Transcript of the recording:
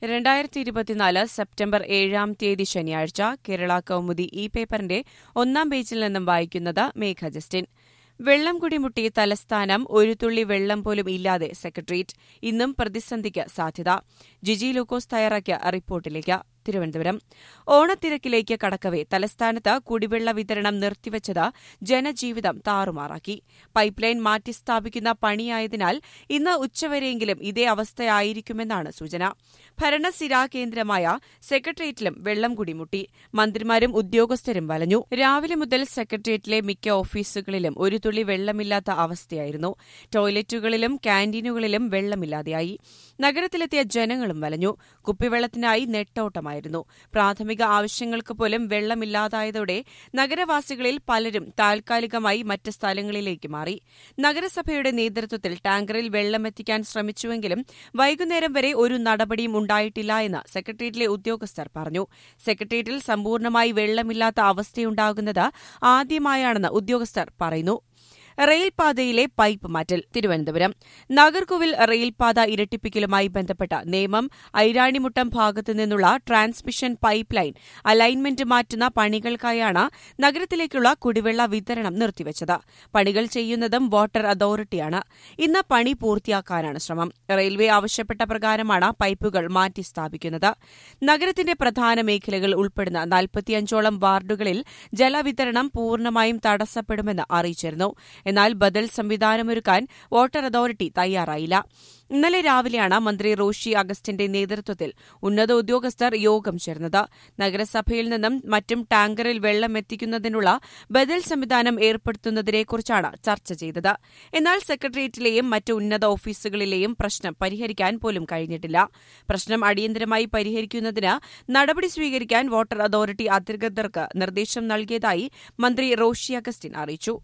രണ്ടായിരത്തി ഇരുപത്തിനാല് സെപ്റ്റംബർ ഏഴാം തീയതി ശനിയാഴ്ച കേരള കൗമുദി ഈ പേപ്പറിന്റെ ഒന്നാം പേജിൽ നിന്നും വായിക്കുന്നത് മേഘ ജസ്റ്റിൻ വെള്ളം കുടിമുട്ടി തലസ്ഥാനം ഒരു തുള്ളി വെള്ളം പോലും ഇല്ലാതെ സെക്രട്ടേറിയറ്റ് ഇന്നും പ്രതിസന്ധിക്ക് സാധ്യത ജിജി ലൂക്കോസ് തയ്യാറാക്കിയ റിപ്പോർട്ടിലേക്ക് തിരുവനന്തപുരം ഓണത്തിരക്കിലേക്ക് കടക്കവെ തലസ്ഥാനത്ത് കുടിവെള്ള വിതരണം നിർത്തിവച്ചത് ജനജീവിതം താറുമാറാക്കി പൈപ്പ് ലൈൻ മാറ്റിസ്ഥാപിക്കുന്ന പണിയായതിനാൽ ഇന്ന് ഉച്ചവരെയെങ്കിലും ഇതേ അവസ്ഥയായിരിക്കുമെന്നാണ് സൂചന ഭരണസിരാ കേന്ദ്രമായ സെക്രട്ടേറിയറ്റിലും വെള്ളം കുടിമുട്ടി മന്ത്രിമാരും ഉദ്യോഗസ്ഥരും വലഞ്ഞു രാവിലെ മുതൽ സെക്രട്ടേറിയറ്റിലെ മിക്ക ഓഫീസുകളിലും ഒരു തുള്ളി വെള്ളമില്ലാത്ത അവസ്ഥയായിരുന്നു ടോയ്ലറ്റുകളിലും ക്യാന്റീനുകളിലും വെള്ളമില്ലാതെയായി നഗരത്തിലെത്തിയ ജനങ്ങളും വലഞ്ഞു കുപ്പിവെള്ളത്തിനായി നെട്ടോട്ടമായിരുന്നു പ്രാഥമിക ആവശ്യങ്ങൾക്ക് പോലും വെള്ളമില്ലാതായതോടെ നഗരവാസികളിൽ പലരും താൽക്കാലികമായി മറ്റ് സ്ഥലങ്ങളിലേക്ക് മാറി നഗരസഭയുടെ നേതൃത്വത്തിൽ ടാങ്കറിൽ വെള്ളമെത്തിക്കാൻ ശ്രമിച്ചുവെങ്കിലും വൈകുന്നേരം വരെ ഒരു നടപടിയും ഉണ്ടായിട്ടില്ല എന്ന് സെക്രട്ടേറിയറ്റിലെ ഉദ്യോഗസ്ഥർ പറഞ്ഞു സെക്രട്ടേറിയറ്റിൽ സമ്പൂർണ്ണമായി വെള്ളമില്ലാത്ത അവസ്ഥയുണ്ടാകുന്നത് ആദ്യമായാണെന്ന് ഉദ്യോഗസ്ഥർ പറയുന്നു റെയിൽപാതയിലെ പൈപ്പ് മാറ്റൽ തിരുവനന്തപുരം നാഗർകോവിൽ റെയിൽപാത ഇരട്ടിപ്പിക്കലുമായി ബന്ധപ്പെട്ട നേമം ഐരാണിമുട്ടം ഭാഗത്തു നിന്നുള്ള ട്രാൻസ്മിഷൻ പൈപ്പ് ലൈൻ അലൈൻമെന്റ് മാറ്റുന്ന പണികൾക്കായാണ് നഗരത്തിലേക്കുള്ള കുടിവെള്ള വിതരണം നിർത്തിവച്ചത് പണികൾ ചെയ്യുന്നതും വാട്ടർ അതോറിറ്റിയാണ് ഇന്ന് പണി പൂർത്തിയാക്കാനാണ് ശ്രമം റെയിൽവേ ആവശ്യപ്പെട്ട പ്രകാരമാണ് പൈപ്പുകൾ മാറ്റി സ്ഥാപിക്കുന്നത് നഗരത്തിന്റെ പ്രധാന മേഖലകൾ ഉൾപ്പെടുന്ന നാൽപ്പത്തിയഞ്ചോളം വാർഡുകളിൽ ജലവിതരണം പൂർണ്ണമായും തടസ്സപ്പെടുമെന്ന് അറിയിച്ചിരുന്നു എന്നാൽ ബദൽ സംവിധാനമൊരുക്കാൻ വാട്ടർ അതോറിറ്റി തയ്യാറായില്ല ഇന്നലെ രാവിലെയാണ് മന്ത്രി റോഷി അഗസ്റ്റിന്റെ നേതൃത്വത്തിൽ ഉന്നത ഉദ്യോഗസ്ഥർ യോഗം ചേർന്നത് നഗരസഭയിൽ നിന്നും മറ്റും ടാങ്കറിൽ വെള്ളം എത്തിക്കുന്നതിനുള്ള ബദൽ സംവിധാനം ഏർപ്പെടുത്തുന്നതിനെക്കുറിച്ചാണ് ചർച്ച ചെയ്തത് എന്നാൽ സെക്രട്ടേറിയറ്റിലെയും മറ്റ് ഉന്നത ഓഫീസുകളിലെയും പ്രശ്നം പരിഹരിക്കാൻ പോലും കഴിഞ്ഞിട്ടില്ല പ്രശ്നം അടിയന്തരമായി പരിഹരിക്കുന്നതിന് നടപടി സ്വീകരിക്കാൻ വാട്ടർ അതോറിറ്റി അധികൃതർക്ക് നിർദ്ദേശം നൽകിയതായി മന്ത്രി റോഷി അഗസ്റ്റിൻ അറിയിച്ചു